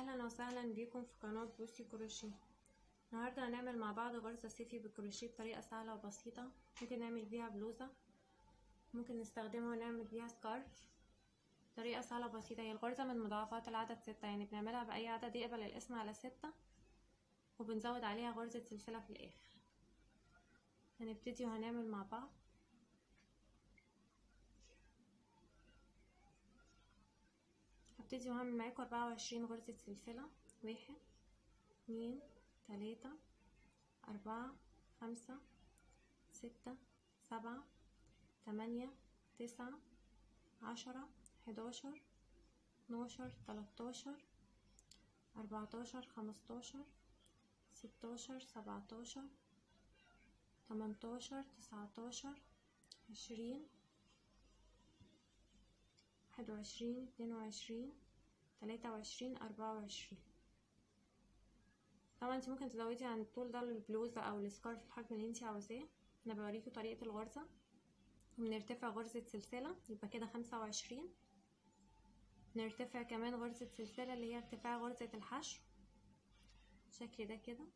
اهلا وسهلا بيكم في قناة بوسي كروشيه النهاردة هنعمل مع بعض غرزة صيفي بالكروشيه بطريقة سهلة وبسيطة ممكن نعمل بيها بلوزة ممكن نستخدمها ونعمل بيها سكارف طريقة سهلة وبسيطة هي الغرزة من مضاعفات العدد ستة يعني بنعملها بأي عدد يقبل الاسم على ستة وبنزود عليها غرزة سلسلة في الآخر هنبتدي وهنعمل مع بعض هبتدي وهعمل معاكم أربعة وعشرين غرزة سلسلة واحد اتنين تلاتة أربعة خمسة ستة سبعة تمانية تسعة عشرة حداشر اتناشر تلاتاشر أربعتاشر خمستاشر ستاشر سبعتاشر تمنتاشر تسعتاشر عشرين واحد وعشرين اتنين وعشرين تلاتة وعشرين أربعة وعشرين طبعا انت ممكن تزودي عن الطول ده للبلوزة أو السكارف الحجم اللي انت عاوزاه انا بوريكي طريقة الغرزة وبنرتفع غرزة سلسلة يبقى كده خمسة وعشرين نرتفع كمان غرزة سلسلة اللي هي ارتفاع غرزة الحشو بالشكل ده كده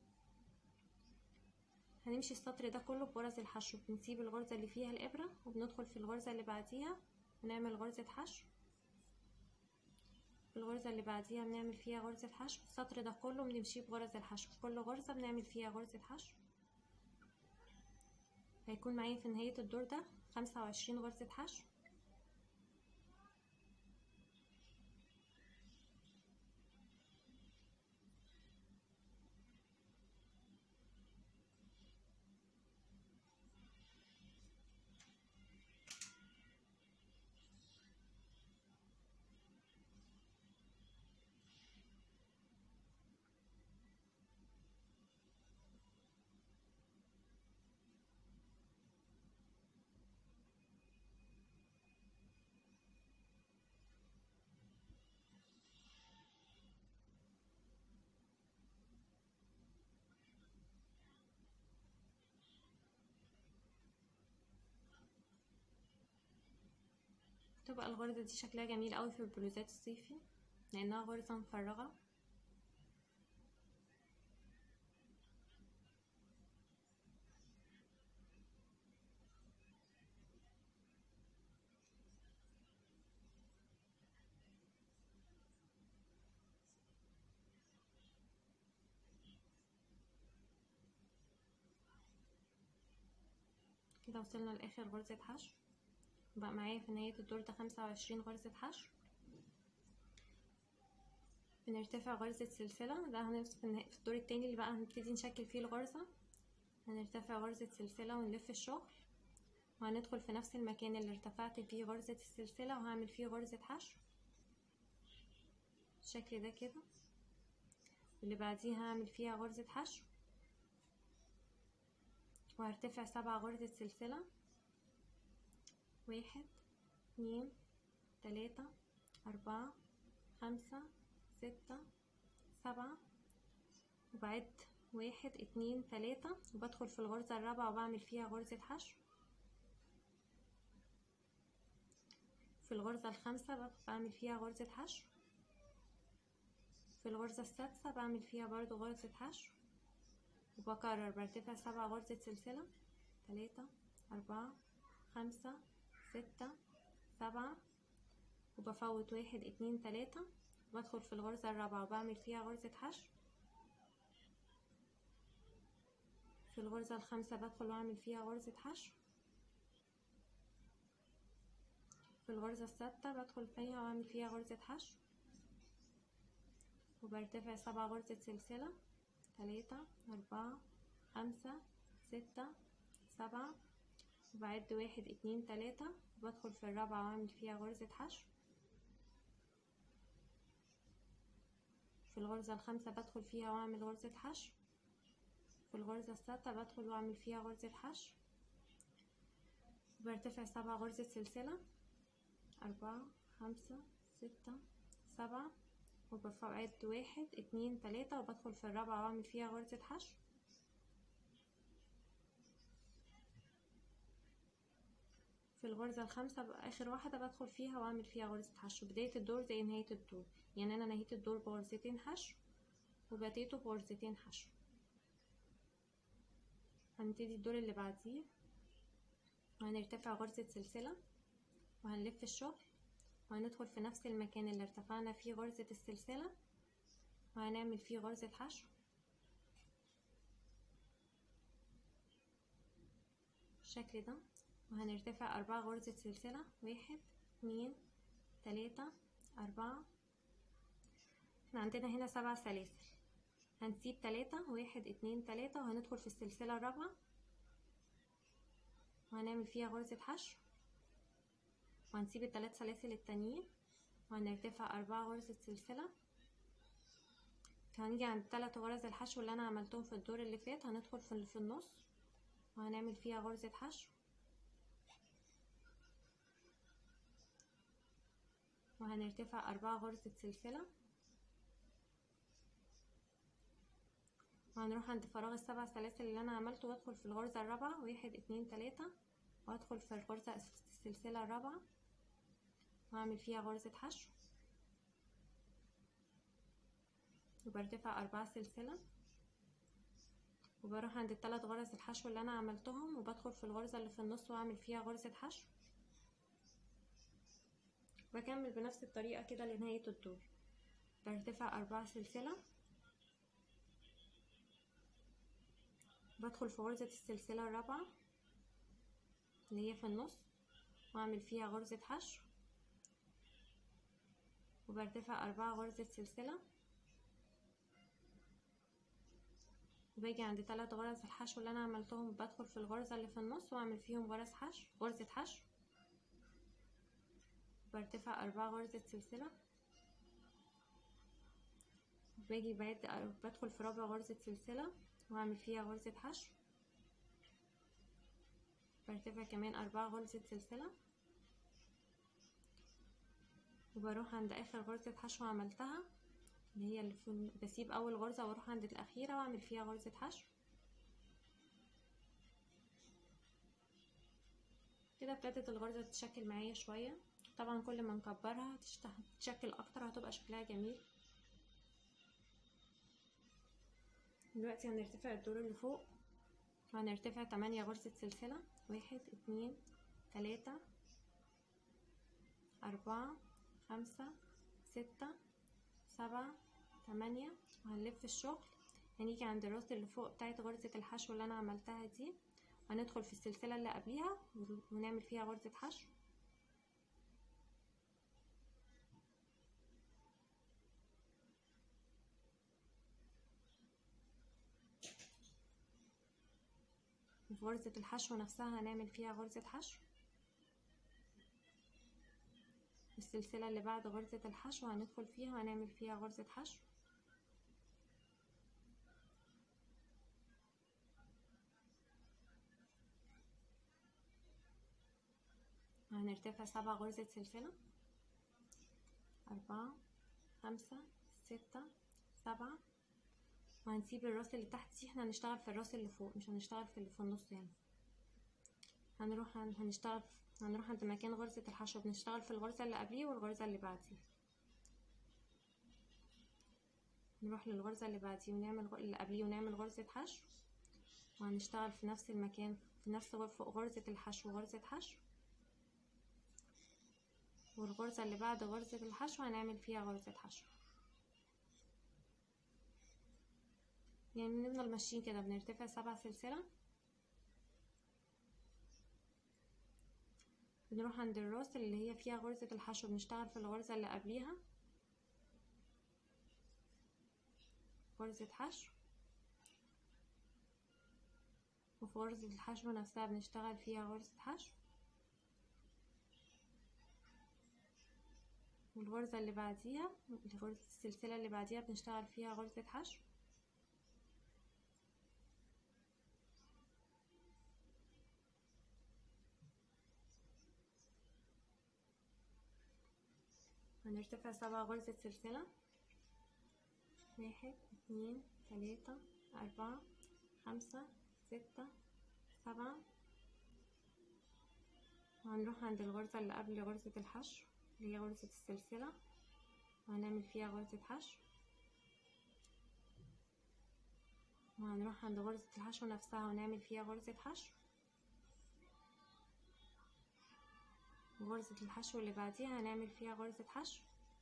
هنمشي السطر ده كله بغرز الحشو بنسيب الغرزة اللي فيها الإبرة وبندخل في الغرزة اللي بعديها ونعمل غرزة حشو الغرزة اللي بعديها بنعمل فيها غرزة حشو السطر ده كله بنمشيه بغرز الحشو كل غرزة بنعمل فيها غرزة حشو هيكون معايا في نهاية الدور ده خمسة وعشرين غرزة حشو تبقى الغرزة دي شكلها جميل قوي في البلوزات الصيفي لانها غرزة مفرغة كده وصلنا لاخر غرزة حشو بقى معايا في نهاية الدور ده خمسة وعشرين غرزة حشو بنرتفع غرزة سلسلة ده هنوصل في الدور التاني اللي بقى هنبتدي نشكل فيه الغرزة هنرتفع غرزة سلسلة ونلف الشغل وهندخل في نفس المكان اللي ارتفعت فيه غرزة السلسلة وهعمل فيه غرزة حشو بالشكل ده كده اللي بعديها هعمل فيها غرزة حشو وهرتفع سبع غرزة سلسلة واحد اتنين تلاتة أربعة خمسة ستة سبعة وبعد واحد اتنين تلاتة وبدخل في الغرزة الرابعة وبعمل فيها غرزة حشو في الغرزة الخامسة بعمل فيها غرزة حشو في الغرزة السادسة بعمل فيها برضو غرزة حشو وبكرر برتفع سبع غرزة سلسلة تلاتة أربعة خمسة ستة سبعة وبفوت واحد اتنين تلاتة وبدخل في الغرزة الرابعة وبعمل فيها غرزة حشو في الغرزة الخامسة بدخل واعمل فيها غرزة حشو في الغرزة السادسة بدخل فيها واعمل فيها غرزة حشو وبرتفع سبع غرزة سلسلة تلاتة أربعة خمسة ستة سبعة وبعد واحد اتنين تلاتة وبدخل في الرابعة واعمل فيها غرزة حشو في الغرزة الخامسة بدخل فيها واعمل غرزة حشو في الغرزة السادسة بدخل واعمل فيها غرزة حشو وبرتفع سبع غرزة سلسلة أربعة خمسة ستة سبعة وبفعد واحد اتنين تلاتة وبدخل في الرابعة واعمل فيها غرزة حشو في الغرزة الخامسة بقى آخر واحدة بدخل فيها وأعمل فيها غرزة حشو بداية الدور زي نهاية الدور يعني أنا نهيت الدور بغرزتين حشو وبديته بغرزتين حشو هنبتدي الدور اللي بعديه وهنرتفع غرزة سلسلة وهنلف الشغل وهندخل في نفس المكان اللي ارتفعنا فيه غرزة السلسلة وهنعمل فيه غرزة حشو بالشكل ده وهنرتفع أربعة غرزة سلسلة واحد اتنين تلاتة أربعة احنا عندنا هنا سبع سلاسل هنسيب تلاتة واحد اتنين تلاتة وهندخل في السلسلة الرابعة وهنعمل فيها غرزة حشو وهنسيب التلات سلاسل التانيين وهنرتفع أربعة غرزة سلسلة هنيجي عند تلات غرز الحشو اللي أنا عملتهم في الدور اللي فات هندخل في اللي في النص وهنعمل فيها غرزة حشو وهنرتفع أربعة غرزة سلسلة وهنروح عند فراغ السبع سلاسل اللي أنا عملته وأدخل في الغرزة الرابعة واحد اتنين تلاتة وأدخل في الغرزة السلسلة الرابعة وأعمل فيها غرزة حشو وبرتفع أربعة سلسلة وبروح عند التلات غرز الحشو اللي أنا عملتهم وبدخل في الغرزة اللي في النص وأعمل فيها غرزة حشو بكمل بنفس الطريقة كده لنهاية الدور برتفع أربعة سلسلة بدخل في غرزة السلسلة الرابعة اللي هي في النص وأعمل فيها غرزة حشو وبرتفع أربعة غرزة سلسلة وباجي عند تلات غرز الحشو اللي أنا عملتهم بدخل في الغرزة اللي في النص وأعمل فيهم غرز حشو غرزة حشو برتفع أربعة غرزة سلسلة باجي بعد بدخل في رابع غرزة سلسلة وأعمل فيها غرزة حشو برتفع كمان أربعة غرزة سلسلة وبروح عند آخر غرزة حشو عملتها اللي هي اللي في بسيب أول غرزة وأروح عند الأخيرة وأعمل فيها غرزة حشو كده ابتدت الغرزة تتشكل معايا شوية طبعا كل ما نكبرها تتشكل أكتر هتبقى شكلها جميل دلوقتي هنرتفع الدور اللي فوق وهنرتفع تمانية غرزة سلسلة واحد اتنين تلاتة أربعة خمسة ستة سبعة تمانية وهنلف الشغل هنيجي عند الراس اللي فوق بتاعت غرزة الحشو اللي أنا عملتها دي هندخل في السلسلة اللي قبليها ونعمل فيها غرزة حشو في غرزة الحشو نفسها هنعمل فيها غرزة حشو السلسلة اللي بعد غرزة الحشو هندخل فيها وهنعمل فيها غرزة حشو هنرتفع سبع غرزة سلسلة أربعة خمسة ستة سبعة وهنسيب الراس اللي تحت دي احنا هنشتغل في الراس اللي فوق مش هنشتغل في اللي في النص يعني هنروح هنشتغل هنروح عند مكان غرزة الحشو بنشتغل في الغرزة اللي قبليه والغرزة اللي بعديه نروح للغرزة اللي بعديه ونعمل اللي قبليه ونعمل غرزة حشو وهنشتغل في نفس المكان في نفس فوق غرزة الحشو غرزة حشو والغرزة اللي بعد غرزة الحشو هنعمل فيها غرزة حشو يعني بنفضل ماشيين كده بنرتفع سبع سلسلة بنروح عند الراس اللي هي فيها غرزة الحشو بنشتغل في الغرزة اللي قبليها غرزة حشو وفي غرزة الحشو نفسها بنشتغل فيها غرزة حشو والغرزة اللي بعديها غرزة السلسلة اللي بعديها بنشتغل فيها غرزة حشو هنرتفع سبع غرزة سلسلة واحد اتنين تلاتة أربعة خمسة ستة سبعة وهنروح عند الغرزة اللي قبل غرزة الحشو اللي هي غرزة السلسلة وهنعمل فيها غرزة حشو وهنروح عند غرزة الحشو نفسها ونعمل فيها غرزة حشو وغرزة الحشو اللي بعديها هنعمل فيها غرزة حشو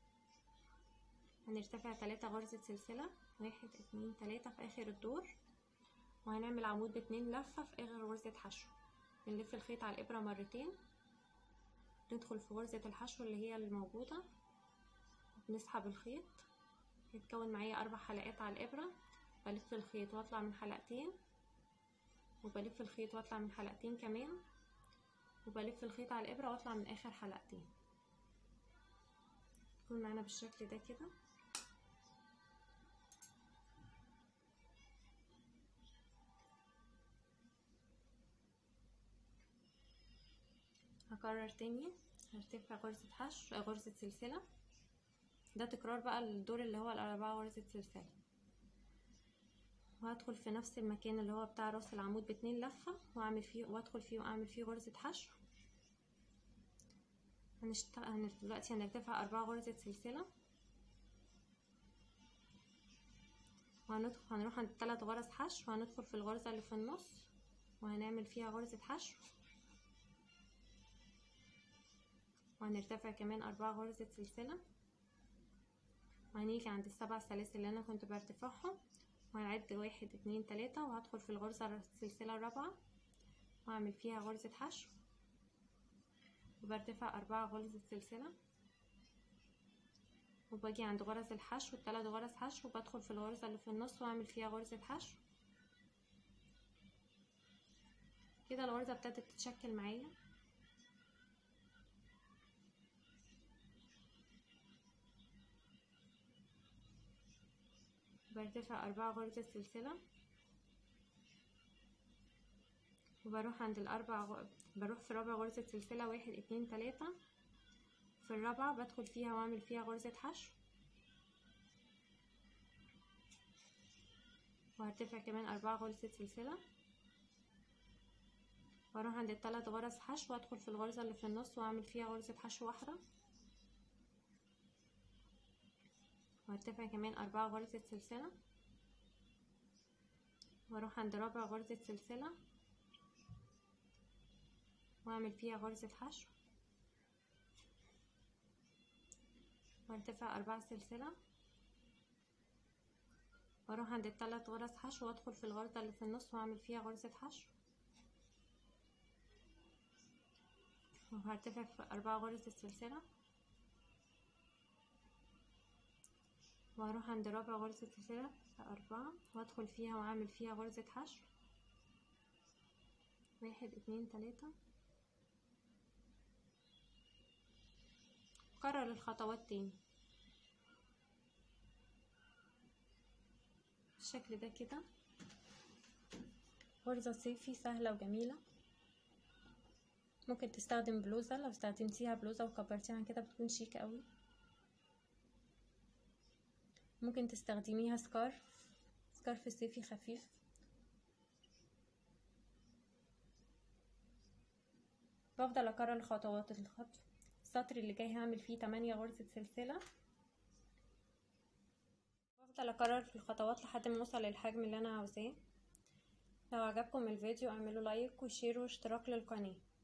هنرتفع تلاتة غرزة سلسلة واحد اتنين تلاتة في اخر الدور وهنعمل عمود باتنين لفة في اخر غرزة حشو بنلف الخيط على الابرة مرتين ندخل في غرزة الحشو اللي هي الموجودة نسحب الخيط يتكون معايا اربع حلقات على الابرة بلف الخيط واطلع من حلقتين وبلف الخيط واطلع من حلقتين كمان وبلف الخيط على الابرة واطلع من اخر حلقتين يكون معانا بالشكل ده كده هكرر تاني هرتفع غرزة حشو غرزة سلسلة ده تكرار بقى الدور اللي هو الأربعة غرزة سلسلة وهدخل في نفس المكان اللي هو بتاع راس العمود باتنين لفة واعمل فيه وادخل فيه واعمل فيه غرزة حشو هنشت... هن... دلوقتي هنرتفع أربعة غرزة سلسلة وهندخل هنروح عند تلات غرز حشو وهندخل في الغرزة اللي في النص وهنعمل فيها غرزة حشو وهنرتفع كمان أربعة غرزة سلسلة وهنيجي عند السبع سلاسل اللي أنا كنت برتفعهم وهنعد واحد اتنين تلاتة وهدخل في الغرزة السلسلة الرابعة وأعمل فيها غرزة حشو وبرتفع أربعة غرزة سلسلة وباجي عند غرز الحشو التلات غرز حشو وبدخل في الغرزة اللي في النص وأعمل فيها غرزة حشو كده الغرزة ابتدت تتشكل معايا برتفع أربعة غرزة سلسلة وبروح عند الأربع غ... بروح في رابع غرزة سلسلة واحد اتنين تلاتة في الرابعة بدخل فيها وأعمل فيها غرزة حشو وهرتفع كمان أربعة غرزة سلسلة واروح عند التلات غرز حشو وادخل في الغرزة اللي في النص واعمل فيها غرزة حشو واحدة وهرتفع كمان أربعة غرزة سلسلة واروح عند رابع غرزة سلسلة واعمل فيها غرزة حشو وارتفع أربع سلسلة واروح عند التلات غرز حشو وادخل في الغرزة اللي في النص واعمل فيها غرزة حشو وهرتفع في أربع غرز السلسلة وهروح عند رابع غرزة سلسلة أربعة وأدخل فيها وأعمل فيها غرزة حشو واحد اتنين تلاتة كرر الخطوات تاني بالشكل ده كده غرزة صيفي سهلة وجميلة ممكن تستخدم بلوزة لو استخدمتيها بلوزة وكبرتيها عن كده بتكون شيك قوي ممكن تستخدميها سكارف سكارف صيفي خفيف بفضل اكرر الخطوات الخط السطر اللي جاي هعمل فيه تمانية غرزة سلسلة بفضل اكرر في الخطوات لحد ما اوصل للحجم اللي انا عاوزاه لو عجبكم الفيديو اعملوا لايك وشير واشتراك للقناه